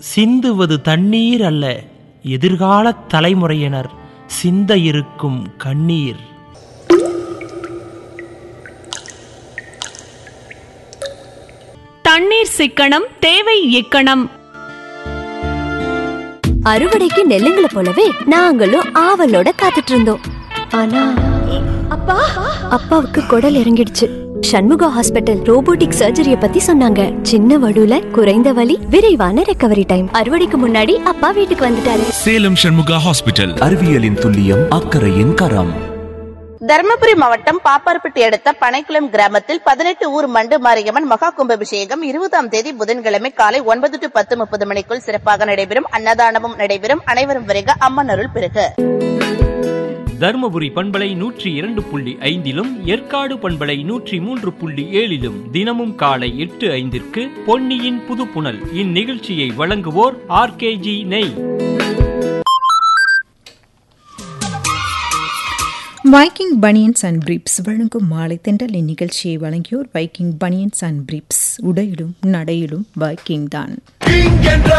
சிந்துவது தண்ணீர் அல்ல எதிர்கால தலைமுறையினர் சிந்த இருக்கும் கண்ணீர் தண்ணீர் சிக்கனம் தேவை இக்கணம் அறுவடைக்கு நெல்லுங்களை போலவே நாங்களும் ஆவலோட காத்துட்டு இருந்தோம் ஆனா அப்பா அப்பாவுக்கு குடல் இறங்கிடுச்சு சண்முகா ஹாஸ்பிட்டல் ரோபோட்டிக் சர்ஜரிய பத்தி சொன்னாங்க சின்ன வடுல குறைந்த வலி விரைவான ரெக்கவரி டைம் அறுவடைக்கு முன்னாடி அப்பா வீட்டுக்கு வந்துட்டாரு சேலம் சண்முகா ஹாஸ்பிட்டல் அறிவியலின் துல்லியம் அக்கறையின் கரம் தருமபுரி மாவட்டம் பாப்பார்பட்டி அடுத்த பனைக்குளம் கிராமத்தில் பதினெட்டு ஊர் மண்டு மாரியம்மன் மகா கும்பாபிஷேகம் இருபதாம் தேதி புதன்கிழமை காலை ஒன்பது டு பத்து முப்பது மணிக்குள் சிறப்பாக நடைபெறும் அன்னதானமும் நடைபெறும் அனைவரும் வருக அம்மன் அருள் பெருக தருமபுரி பண்பலை நூற்றி இரண்டு புள்ளி ஐந்திலும் ஏற்காடு பண்பலை நூற்றி மூன்று புள்ளி ஏழிலும் தினமும் காலை எட்டு ஐந்திற்கு பொன்னியின் புதுப்புணல் இந்நிகழ்ச்சியை வழங்குவோர் ஆர்கேஜி நெய் வைக்கிங் பனியன்ஸ் அண்ட் பிரீப்ஸ் வழங்கும் மாலை தென்றல் இந்நிகழ்ச்சியை வழங்கியோர் வைக்கிங் பனியன்ஸ் அண்ட் பிரீப்ஸ் உடையிலும் நடையிலும் வைக்கிங் தான்